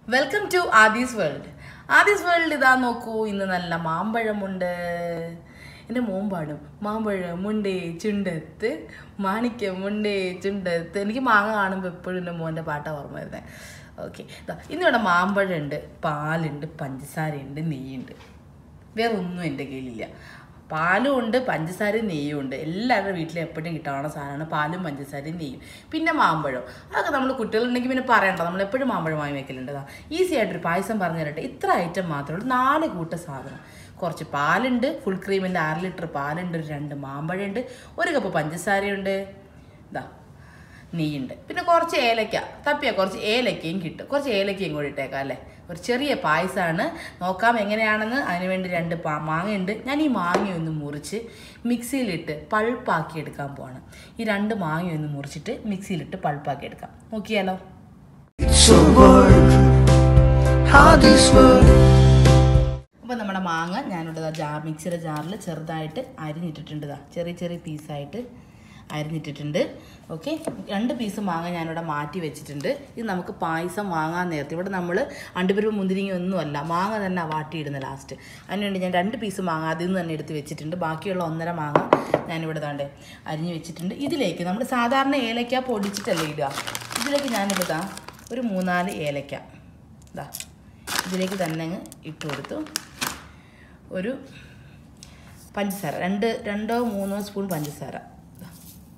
Welcome to Aadhi's world Aadhi's world ഇതാ നോക്കൂ ഇന്ന് നല്ല മാമ്പഴമുണ്ട് എൻ്റെ മോമ്പാടും മാമ്പഴമുണ്ടേ ചുണ്ടത്ത് മാണിക്യമുണ്ടേ ചുണ്ടത്ത് എനിക്ക് മാങ്ങ കാണുമ്പോൾ എപ്പോഴും എൻ്റെ മോൻ്റെ പാട്ടാണ് ഓർമ്മ വരുന്നത് ഓക്കെ ഇന്നിവിടെ മാമ്പഴമുണ്ട് പാലുണ്ട് പഞ്ചസാരയുണ്ട് നെയ്യുണ്ട് വേറെ ഒന്നും എൻ്റെ കയ്യിലില്ല പാലും ഉണ്ട് പഞ്ചസാരയും നെയ്യും ഉണ്ട് എല്ലാവരുടെ വീട്ടിലും എപ്പോഴും കിട്ടാവുന്ന സാധനമാണ് പാലും പഞ്ചസാരയും നെയ്യും പിന്നെ മാമ്പഴം അതൊക്കെ നമ്മൾ കുട്ടികളുണ്ടെങ്കിൽ പിന്നെ പറയണ്ട നമ്മൾ എപ്പോഴും മാമ്പഴം വാങ്ങി വെക്കലുണ്ട് ഈസി ആയിട്ടൊരു പായസം പറഞ്ഞു തരട്ടെ ഇത്ര ഐറ്റം മാത്രമേ ഉള്ളൂ നാല് കൂട്ട സാധനം കുറച്ച് പാലുണ്ട് ഫുൾ ക്രീമിൻ്റെ അര ലിറ്റർ പാലുണ്ട് ഒരു രണ്ട് മാമ്പഴമുണ്ട് ഒരു കപ്പ് പഞ്ചസാരയുണ്ട് ഇതാ നെയ്യുണ്ട് പിന്നെ കുറച്ച് ഏലക്ക തപ്പിയ കുറച്ച് ഏലക്കയും കിട്ടും കുറച്ച് ഏലക്കയും കൂടി ഇട്ടേക്കാം അല്ലേ ഒരു ചെറിയ പായസമാണ് നോക്കാം എങ്ങനെയാണെന്ന് അതിന് വേണ്ടി രണ്ട് പാ മാങ്ങയുണ്ട് ഞാൻ ഈ മാങ്ങയൊന്ന് മുറിച്ച് മിക്സിയിലിട്ട് പൾപ്പാക്കി എടുക്കാൻ പോവാണ് ഈ രണ്ട് മാങ്ങയൊന്ന് മുറിച്ചിട്ട് മിക്സിയിലിട്ട് പൾപ്പാക്കി എടുക്കാം നോക്കിയാലോ It's a word, how this word. അപ്പോൾ നമ്മുടെ മാങ്ങ ഞാനിവിടെ ദാ ജാർ മിക്സിയുടെ ജാറിൽ ചെറുതായിട്ട് അരിഞ്ഞിട്ടിട്ടുണ്ട് ദാ ചെറിയ ചെറിയ പീസായിട്ട് അരിഞ്ഞിട്ടിട്ടുണ്ട് ഓക്കെ രണ്ട് പീസ് മാങ്ങ ഞാനിവിടെ മാറ്റി വെച്ചിട്ടുണ്ട് ഇത് നമുക്ക് പായസം വാങ്ങാൻ നേരത്തെ ഇവിടെ നമ്മൾ അണ്ടിപ്പരിപ്പ് മുന്തിരിങ്ങ ഒന്നുമല്ല മാങ്ങ തന്നെ വാട്ടിയിടുന്ന ലാസ്റ്റ് അതിനുവേണ്ടി ഞാൻ രണ്ട് പീസ് മാങ്ങ അതിൽ നിന്ന് തന്നെ എടുത്ത് വെച്ചിട്ടുണ്ട് ബാക്കിയുള്ള ഒന്നര മാങ്ങ ഞാനിവിടെ താണ്ട് അരിഞ്ഞ് വെച്ചിട്ടുണ്ട് ഇതിലേക്ക് നമ്മൾ സാധാരണ ഏലക്ക പൊടിച്ചിട്ടല്ലേ ഇടുക ഇതിലേക്ക് ഞാനിവിടെ ഒരു മൂന്നാല് ഏലക്ക ഇതാ ഇതിലേക്ക് തന്നെ അങ്ങ് ഇട്ട് കൊടുത്തു ഒരു പഞ്ചസാര രണ്ട് രണ്ടോ മൂന്നോ സ്പൂൺ പഞ്ചസാര ദാ.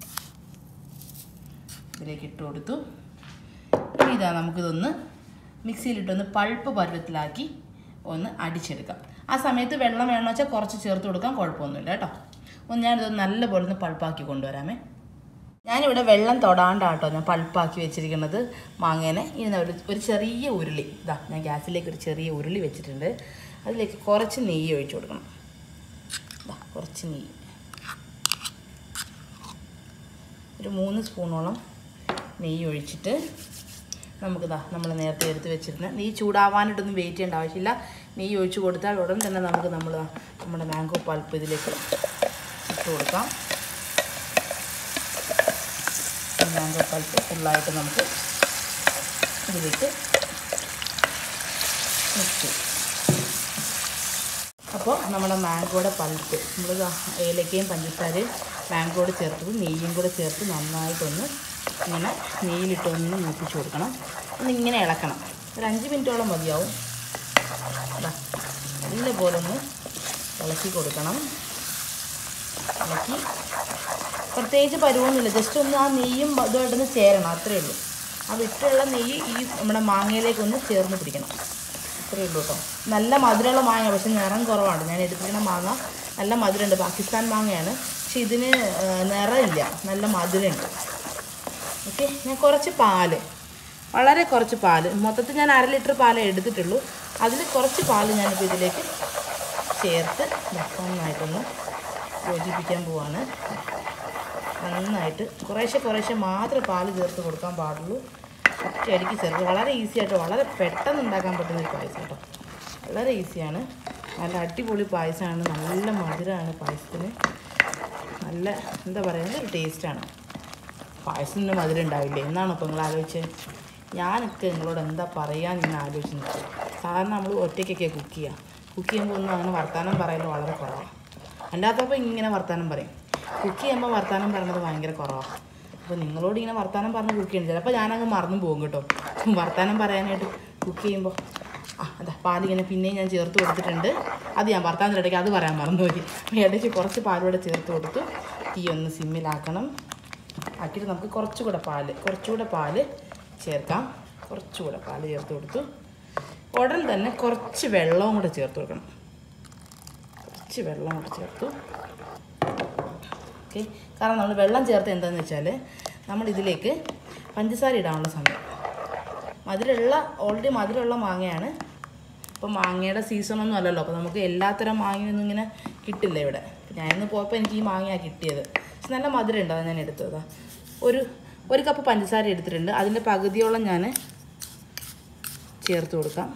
ഇതിലേക്ക് ഇട്ട് കൊടുത്തു ഇനി ഇതാ നമുക്കിതൊന്ന് മിക്സിയിലിട്ടൊന്ന് പൾപ്പ് പരുവത്തിലാക്കി ഒന്ന് അടിച്ചെടുക്കാം ആ സമയത്ത് വെള്ളം വേണമെന്ന് വെച്ചാൽ കുറച്ച് ചേർത്ത് കൊടുക്കാം കുഴപ്പമൊന്നുമില്ല കേട്ടോ ഒന്ന് ഞാനിതൊന്ന് നല്ലപോലെ ഒന്ന് പൾപ്പാക്കി കൊണ്ടുവരാമേ ഞാനിവിടെ വെള്ളം തൊടാണ്ടാട്ടോ ഞാൻ പൾപ്പാക്കി വെച്ചിരിക്കുന്നത് മാങ്ങേനെ ഇനി ഒരു ഒരു ചെറിയ ഉരുളി ഇതാ ഞാൻ ഗ്യാസിലേക്ക് ഒരു ചെറിയ ഉരുളി വെച്ചിട്ടുണ്ട് അതിലേക്ക് കുറച്ച് നെയ്യ് ഒഴിച്ചു കൊടുക്കണം ഇതാ കുറച്ച് നെയ്യ് ഒരു മൂന്ന് സ്പൂണോളം നെയ്യ് ഒഴിച്ചിട്ട് നമുക്കിതാ നമ്മൾ നേരത്തെ എടുത്ത് വെച്ചിരുന്ന നെയ്യ് ചൂടാവാനായിട്ടൊന്നും വെയിറ്റ് ചെയ്യേണ്ട ആവശ്യമില്ല നെയ്യ് ഒഴിച്ച് കൊടുത്താൽ ഉടൻ തന്നെ നമുക്ക് നമ്മൾ നമ്മുടെ മാംഗോ പൾപ്പ് ഇതിലേക്ക് ഇട്ട് കൊടുക്കാം മാംഗോ പൾപ്പ് ഫുള്ളായിട്ട് നമുക്ക് ഇതിലേക്ക് മിക്സ് ചെയ്യും അപ്പോൾ നമ്മുടെ മാംഗോയുടെ പൾപ്പ് നമ്മൾ ഏലക്കയും പഞ്ചസാരയും മാംഗോയുടെ ചേർത്തത് നെയ്യും കൂടെ ചേർത്ത് നന്നായിട്ടൊന്ന് ഇങ്ങനെ നെയ്യിലിട്ടൊന്ന് മൂപ്പിച്ച് കൊടുക്കണം ഒന്ന് ഇങ്ങനെ ഇളക്കണം ഒരു അഞ്ച് മിനിറ്റോളം മതിയാവും അതാ നല്ലപോലെ ഒന്ന് ഇളക്കി കൊടുക്കണം ഇളക്കി പ്രത്യേകിച്ച് പരുവൊന്നുമില്ല ജസ്റ്റ് ഒന്ന് ആ നെയ്യും ഇതുമായിട്ടൊന്ന് ചേരണം അത്രയേ ഉള്ളൂ ആ വിട്ടുള്ള നെയ്യ് ഈ നമ്മുടെ മാങ്ങയിലേക്കൊന്ന് ചേർന്ന് പിടിക്കണം അത്രയേ ഉള്ളൂ കേട്ടോ നല്ല മധുരമുള്ള മാങ്ങ പക്ഷെ നിറം കുറവാണ് ഞാൻ എടുത്തിരിക്കുന്ന മാങ്ങ നല്ല മധുരമുണ്ട് പാകിസ്ഥാൻ മാങ്ങയാണ് പക്ഷെ ഇതിന് ആ, നിറമില്ല നല്ല മധുരമുണ്ട് ഓക്കെ ഞാൻ കുറച്ച് പാല് വളരെ കുറച്ച് പാല് മൊത്തത്തിൽ ഞാൻ അര ലിറ്റർ പാലേ എടുത്തിട്ടുള്ളൂ അതിൽ കുറച്ച് പാല് ഞാനിപ്പോൾ ഇതിലേക്ക് ചേർത്ത് ദാ നന്നായിട്ടൊന്ന് യോജിപ്പിക്കാൻ പോവാണ് നന്നായിട്ട് കുറേശ്ശെ കുറേശ്ശെ മാത്രമേ പാല് ചേർത്ത് കൊടുക്കാൻ പാടുള്ളൂ ഒറ്റയടിക്ക് ചേർത്ത് വളരെ ഈസി ആയിട്ട് വളരെ പെട്ടെന്ന് ഉണ്ടാക്കാൻ പറ്റുന്ന ഒരു പായസം കേട്ടോ വളരെ ഈസിയാണ് നല്ല അടിപൊളി പായസമാണ് നല്ല മധുരമാണ് പായസത്തിന് നല്ല എന്താ പറയുക ഒരു ടേസ്റ്റാണ് പായസത്തിന് മധുരം ഉണ്ടാവില്ലേ എന്നാണ് ഇപ്പോൾ നിങ്ങൾ ആലോചിച്ചത് ഞാനൊക്കെ നിങ്ങളോട് എന്താ പറയാൻ ഇങ്ങനെ ആലോചിച്ച് നിൽക്കുക സാധാരണ നമ്മൾ ഒറ്റയ്ക്കൊക്കെ കുക്ക് ചെയ്യുക കുക്ക് ചെയ്യുമ്പോൾ ഒന്നും അങ്ങനെ വർത്തമാനം പറയൽ വളരെ കുറവാണ് അല്ലാത്തപ്പോൾ ഇങ്ങനെ വർത്തമാനം പറയും കുക്ക് ചെയ്യുമ്പോൾ വർത്തമാനം പറയുന്നത് ഭയങ്കര കുറവാണ് അപ്പോൾ നിങ്ങളോട് ഇങ്ങനെ വർത്തമാനം പറഞ്ഞ് കുക്ക് ചെയ്യണം ചിലപ്പോൾ ഞാനങ്ങ് മറന്നു പോകും കേട്ടോ വർത്തമാനം പറയാനായിട്ട് കുക്ക് ചെയ്യുമ്പോൾ ആ അതാ പാലിങ്ങനെ പിന്നെയും ഞാൻ ചേർത്ത് കൊടുത്തിട്ടുണ്ട് അത് ഞാൻ വർത്താനത്തിൻ്റെ ഇടയ്ക്ക് അത് പറയാൻ മറന്നുപോയി അപ്പോൾ ഇടയ്ക്ക് കുറച്ച് പാലൂടെ ചേർത്ത് കൊടുത്തു തീ ഒന്ന് സിമ്മിലാക്കണം ആക്കിയിട്ട് നമുക്ക് കുറച്ചുകൂടെ പാല് കുറച്ചുകൂടെ പാല് ചേർക്കാം കുറച്ചുകൂടെ പാല് ചേർത്ത് കൊടുത്തു ഉടൻ തന്നെ കുറച്ച് വെള്ളവും കൂടെ ചേർത്ത് കൊടുക്കണം കുറച്ച് വെള്ളം കൂടെ ചേർത്തു ഓക്കെ കാരണം നമ്മൾ വെള്ളം ചേർത്ത് എന്താണെന്ന് വെച്ചാൽ നമ്മൾ ഇതിലേക്ക് പഞ്ചസാര ഇടാനുള്ള സമയം മധുരമുള്ള ഓൾറെഡി മധുരമുള്ള മാങ്ങയാണ് ഇപ്പോൾ മാങ്ങയുടെ സീസണൊന്നും അല്ലല്ലോ അപ്പോൾ നമുക്ക് എല്ലാത്തരം മാങ്ങയൊന്നും ഇങ്ങനെ കിട്ടില്ല ഇവിടെ ഞാൻ ഇന്ന് പോയപ്പോൾ എനിക്ക് ഈ മാങ്ങയാണ് കിട്ടിയത് പക്ഷെ നല്ല മധുരം ഉണ്ട് അതാണ് ഞാൻ എടുത്തത് ഒരു ഒരു കപ്പ് പഞ്ചസാര എടുത്തിട്ടുണ്ട് അതിൻ്റെ പകുതിയോളം ഞാൻ ചേർത്ത് കൊടുക്കാം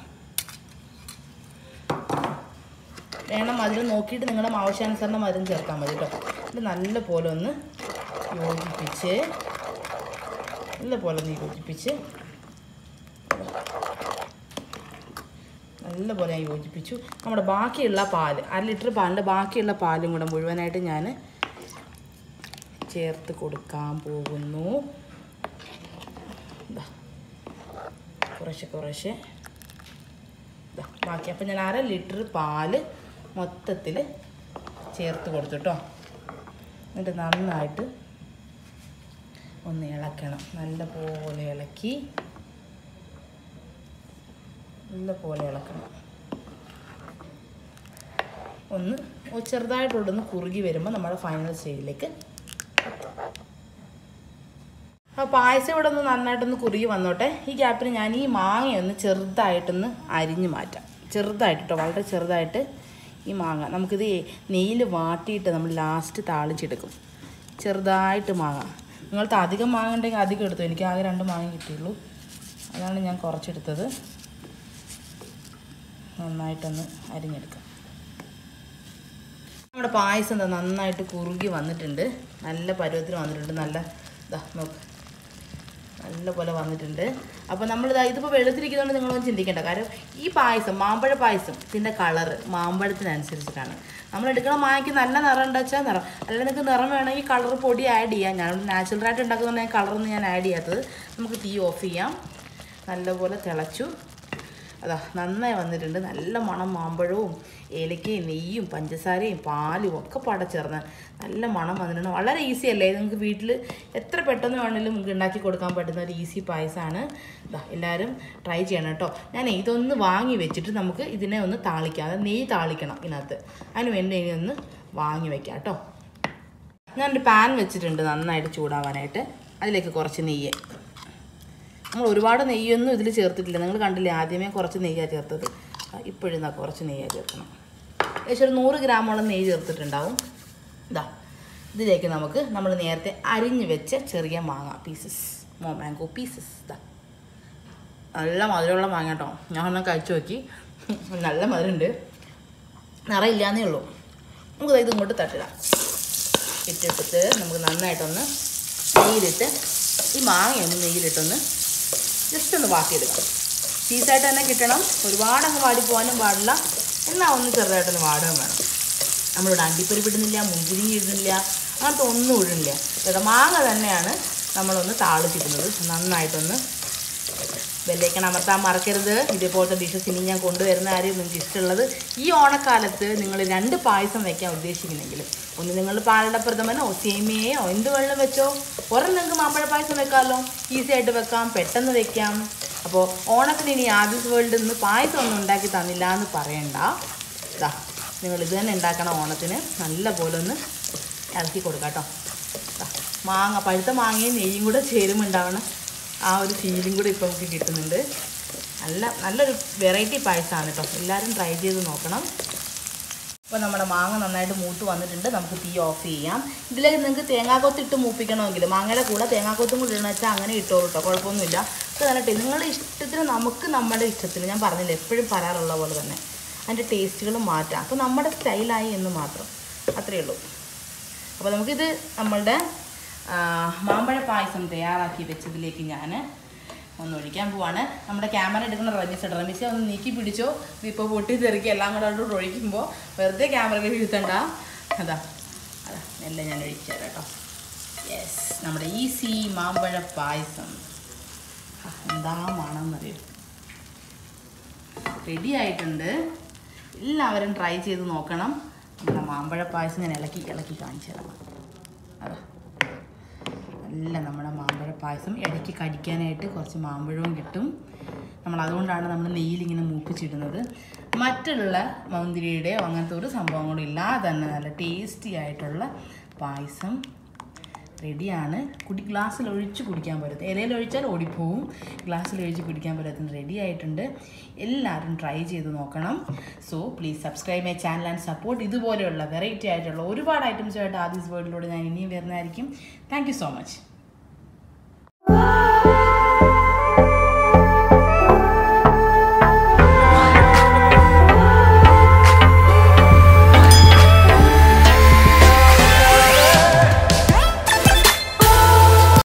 വേണം മധുരം നോക്കിയിട്ട് നിങ്ങളുടെ ആവശ്യാനുസരണം മധുരം ചേർക്കാൻ മതി കേട്ടോ ഇത് നല്ല പോലെ ഒന്ന് യോജിപ്പിച്ച് നല്ല പോലെ ഒന്ന് യോജിപ്പിച്ച് നല്ലപോലെ ഞാൻ യോജിപ്പിച്ചു നമ്മുടെ ബാക്കിയുള്ള പാല് അര ലിറ്റർ പാലിൻ്റെ ബാക്കിയുള്ള പാലും കൂടെ മുഴുവനായിട്ട് ഞാൻ ചേർത്ത് കൊടുക്കാൻ പോകുന്നു ദാ. കുറേശ്ശെ കുറേശ്ശെ ദാ, ബാക്കി അപ്പം ഞാൻ അര ലിറ്റർ പാല് മൊത്തത്തിൽ ചേർത്ത് കൊടുത്തു കേട്ടോ എന്നിട്ട് നന്നായിട്ട് ഒന്ന് ഇളക്കണം നല്ലപോലെ ഇളക്കി നല്ലപോലെ ഇളക്കണം ഒന്ന് ഒ- ചെറുതായിട്ടുള്ളൊന്ന് കുറുകി വരുമ്പോൾ നമ്മുടെ ഫൈനൽ സ്റ്റേജിലേക്ക് അപ്പോൾ പായസം ഇവിടെ ഒന്ന് നന്നായിട്ടൊന്ന് കുറുകി വന്നോട്ടെ ഈ ഗ്യാപ്പിൽ ഞാൻ ഈ മാങ്ങയൊന്ന് ചെറുതായിട്ടൊന്ന് അരിഞ്ഞ് മാറ്റാം ചെറുതായിട്ട് കേട്ടോ വളരെ ചെറുതായിട്ട് ഈ മാങ്ങ നമുക്കിത് നെയ്യിൽ വാട്ടിയിട്ട് നമ്മൾ ലാസ്റ്റ് താളിച്ചെടുക്കും ചെറുതായിട്ട് മാങ്ങ നിങ്ങൾക്ക് അധികം മാങ്ങ ഉണ്ടെങ്കിൽ അധികം എടുത്തു എനിക്ക് ആകെ രണ്ട് മാങ്ങ കിട്ടിയുള്ളൂ അതാണ് ഞാൻ കുറച്ചെടുത്തത് നന്നായിട്ടൊന്ന് അരിഞ്ഞെടുക്കാം നമ്മുടെ പായസം എന്താ നന്നായിട്ട് കുറുകി വന്നിട്ടുണ്ട് നല്ല പരുവത്തിന് വന്നിട്ടുണ്ട് നല്ല ഇതാ നോക്ക് നല്ല പോലെ വന്നിട്ടുണ്ട് അപ്പോൾ നമ്മളിതാ ഇതിപ്പോൾ വെളുത്തിരിക്കുന്നതുകൊണ്ട് നിങ്ങളൊന്നും ചിന്തിക്കേണ്ട കാര്യം ഈ പായസം മാമ്പഴ പായസം ഇതിൻ്റെ കളറ് മാമ്പഴത്തിനനുസരിച്ചിട്ടാണ് നമ്മൾ എടുക്കുന്ന മാങ്ങയ്ക്ക് നല്ല നിറം ഉണ്ട് വെച്ചാൽ നിറം അല്ലെങ്കിൽ നിങ്ങൾക്ക് നിറം വേണമെങ്കിൽ കളർ പൊടി ആഡ് ചെയ്യാം ഞാൻ നാച്ചുറലായിട്ട് ഉണ്ടാക്കുന്ന കളറൊന്നും ഞാൻ ആഡ് ചെയ്യാത്തത് നമുക്ക് തീ ഓഫ് ചെയ്യാം നല്ലപോലെ തിളച്ചു അതാ നന്നായി വന്നിട്ടുണ്ട് നല്ല മണം മാമ്പഴവും ഏലക്കയും നെയ്യും പഞ്ചസാരയും പാലും ഒക്കെ പാടെ ചേർന്ന് നല്ല മണം വന്നിട്ടുണ്ട് വളരെ ഈസി അല്ലേ നിങ്ങൾക്ക് വീട്ടിൽ എത്ര പെട്ടെന്ന് വേണമെങ്കിലും നിങ്ങൾക്ക് ഉണ്ടാക്കി കൊടുക്കാൻ പറ്റുന്ന ഒരു ഈസി പായസമാണ് ഇതാ എല്ലാവരും ട്രൈ ചെയ്യണം കേട്ടോ ഞാൻ ഇതൊന്ന് വാങ്ങി വെച്ചിട്ട് നമുക്ക് ഇതിനെ ഒന്ന് താളിക്കാം അതായത് നെയ്യ് താളിക്കണം ഇതിനകത്ത് അതിന് വേണ്ടി ഇനി ഒന്ന് വാങ്ങി വെക്കാം കേട്ടോ ഞാനൊരു പാൻ വെച്ചിട്ടുണ്ട് നന്നായിട്ട് ചൂടാവാനായിട്ട് അതിലേക്ക് കുറച്ച് നെയ്യ് നമ്മൾ ഒരുപാട് നെയ്യൊന്നും ഇതിൽ ചേർത്തിട്ടില്ല നിങ്ങൾ കണ്ടില്ലേ ആദ്യമേ കുറച്ച് നെയ്യാണ് ചേർത്തത് ഇപ്പോഴും ഇതാ കുറച്ച് നെയ്യാണ് ചേർക്കണം ഏകദേശം ഒരു നൂറ് ഗ്രാമോളം നെയ്യ് ചേർത്തിട്ടുണ്ടാവും ഇതാ ഇതിലേക്ക് നമുക്ക് നമ്മൾ നേരത്തെ അരിഞ്ഞ് വെച്ച ചെറിയ മാങ്ങ പീസസ് മോ മാംഗോ പീസസ് ഇതാ നല്ല മധുരമുള്ള മാങ്ങ കേട്ടോ ഞാൻ ഒന്ന് കഴിച്ചു നോക്കി നല്ല മധുരമുണ്ട് നിറയില്ലാന്നേ ഉള്ളൂ നമുക്ക് ഇത് ഇങ്ങോട്ട് തട്ടിടാം ഇട്ടിട്ടിട്ട് നമുക്ക് നന്നായിട്ടൊന്ന് നെയ്യിലിട്ട് ഈ മാങ്ങയൊന്ന് നെയ്യിലിട്ടൊന്ന് ജസ്റ്റ് ഒന്ന് വാട്ടിയെടുക്കാം പീസായിട്ട് തന്നെ കിട്ടണം ഒരുപാട് അങ്ങ് വാടി പോകാനും പാടില്ല എന്നാൽ ഒന്ന് ചെറുതായിട്ടൊന്ന് വാടുകയും വേണം നമ്മളിവിടെ അണ്ടിപ്പരിപ്പ് ഇടുന്നില്ല മുന്തിരി ഇടുന്നില്ല അങ്ങനത്തെ ഒന്നും ഇടുന്നില്ല ചേട്ടാ മാങ്ങ തന്നെയാണ് നമ്മളൊന്ന് താളിച്ചിടുന്നത് നന്നായിട്ടൊന്ന് ബെല്ലേക്കൺ അമർത്താൻ മറക്കരുത് ഇതേപോലത്തെ ഡിഷസ് ഇനി ഞാൻ കൊണ്ടുവരുന്ന കാര്യം നിങ്ങൾക്ക് ഇഷ്ടമുള്ളത് ഈ ഓണക്കാലത്ത് നിങ്ങൾ രണ്ട് പായസം വെക്കാൻ ഉദ്ദേശിക്കുന്നെങ്കിൽ ഒന്ന് നിങ്ങൾ പാലട പ്രഥമനോ സേമിയയോ എന്ത് വെള്ളം വെച്ചോ ഒരെണ്ണം നിങ്ങൾക്ക് മാമ്പഴ പായസം വെക്കാമല്ലോ ഈസി ആയിട്ട് വെക്കാം പെട്ടെന്ന് വെക്കാം അപ്പോൾ ഓണത്തിന് ഇനി ആദിസ് വേൾഡിൽ നിന്ന് പായസം ഒന്നും ഉണ്ടാക്കി തന്നില്ല എന്ന് പറയണ്ട ഇതാ നിങ്ങൾ ഇത് തന്നെ ഉണ്ടാക്കണം ഓണത്തിന് നല്ല പോലെ ഒന്ന് ഇളക്കി കൊടുക്കാം കേട്ടോ ദാ, മാങ്ങ പഴുത്ത മാങ്ങയും നെയ്യും കൂടെ ചേരുമുണ്ടാവണം ആ ഒരു ഫീലിംഗ് കൂടെ ഇപ്പോൾ നമുക്ക് കിട്ടുന്നുണ്ട് നല്ല നല്ലൊരു വെറൈറ്റി പായസമാണ് കേട്ടോ എല്ലാവരും ട്രൈ ചെയ്ത് നോക്കണം അപ്പോൾ നമ്മുടെ മാങ്ങ നന്നായിട്ട് മൂത്ത് വന്നിട്ടുണ്ട് നമുക്ക് തീ ഓഫ് ചെയ്യാം ഇതിലേക്ക് നിങ്ങൾക്ക് തേങ്ങാക്കൊത്തിട്ട് മൂപ്പിക്കണമെങ്കിൽ മാങ്ങയുടെ കൂടെ തേങ്ങാക്കൊത്തും കൂടി ഇടണമെന്ന് വെച്ചാൽ അങ്ങനെ ഇട്ടോളൂ കേട്ടോ കുഴപ്പമൊന്നുമില്ല അത് തന്നിട്ട് നിങ്ങളുടെ ഇഷ്ടത്തിന് നമുക്ക് നമ്മുടെ ഇഷ്ടത്തിന് ഞാൻ പറഞ്ഞില്ല എപ്പോഴും പറയാറുള്ള പോലെ തന്നെ അതിൻ്റെ ടേസ്റ്റുകൾ മാറ്റാം അപ്പോൾ നമ്മുടെ സ്റ്റൈലായി എന്ന് മാത്രം അത്രയേ ഉള്ളൂ അപ്പോൾ നമുക്കിത് നമ്മളുടെ ആ, മാമ്പഴ പായസം തയ്യാറാക്കി വെച്ചതിലേക്ക് ഞാൻ ഒന്ന് ഒഴിക്കാൻ പോവാണ് നമ്മുടെ ക്യാമറ എടുക്കുന്ന റമീസ് റമീസെ ഒന്ന് നീക്കി പിടിച്ചോ ഇതിപ്പോൾ പൊട്ടി തെറിക്കി എല്ലാം കൂടെ അങ്ങോട്ട് ഒഴിക്കുമ്പോൾ വെറുതെ ക്യാമറയിൽ വീഴ്ത്തണ്ട അതാ അതാ എല്ലാം ഞാൻ ഒഴിച്ചു തരാം കേട്ടോ യെസ് നമ്മുടെ ഈസി മാമ്പഴ പായസം ആ, എന്താ മണമെന്നറിയോ റെഡി ആയിട്ടുണ്ട് എല്ലാവരും ട്രൈ ചെയ്ത് നോക്കണം നമ്മുടെ മാമ്പഴ പായസം ഞാൻ ഇളക്കി ഇളക്കി കാണിച്ചു തരാം അതാ നല്ല നമ്മുടെ മാമ്പഴ പായസം ഇടയ്ക്ക് കടിക്കാനായിട്ട് കുറച്ച് മാമ്പഴവും കിട്ടും നമ്മൾ അതുകൊണ്ടാണ് നമ്മൾ നെയ്യിലിങ്ങനെ മൂപ്പിച്ചിടുന്നത് മറ്റുള്ള മുന്തിരിയുടെയോ അങ്ങനത്തെ ഒരു സംഭവം കൂടി ഇല്ലാതെ തന്നെ നല്ല ടേസ്റ്റി ആയിട്ടുള്ള പായസം റെഡിയാണ് കുടി ഗ്ലാസ്സിൽ ഒഴിച്ച് കുടിക്കാൻ പറ്റും ഇലയിൽ ഒഴിച്ചാൽ ഓടിപ്പോവും ഗ്ലാസ്സിൽ ഒഴിച്ച് കുടിക്കാൻ പറ്റുന്ന റെഡി ആയിട്ടുണ്ട് എല്ലാവരും ട്രൈ ചെയ്ത് നോക്കണം so please subscribe my channel and support ഇതുപോലെയുള്ള വെറൈറ്റി ആയിട്ടുള്ള ഒരുപാട് ഐറ്റംസുമായിട്ട് ആദീസ് വേർഡിലൂടെ ഞാൻ ഇനിയും വരുന്നതായിരിക്കും താങ്ക് യു സോ മച്ച്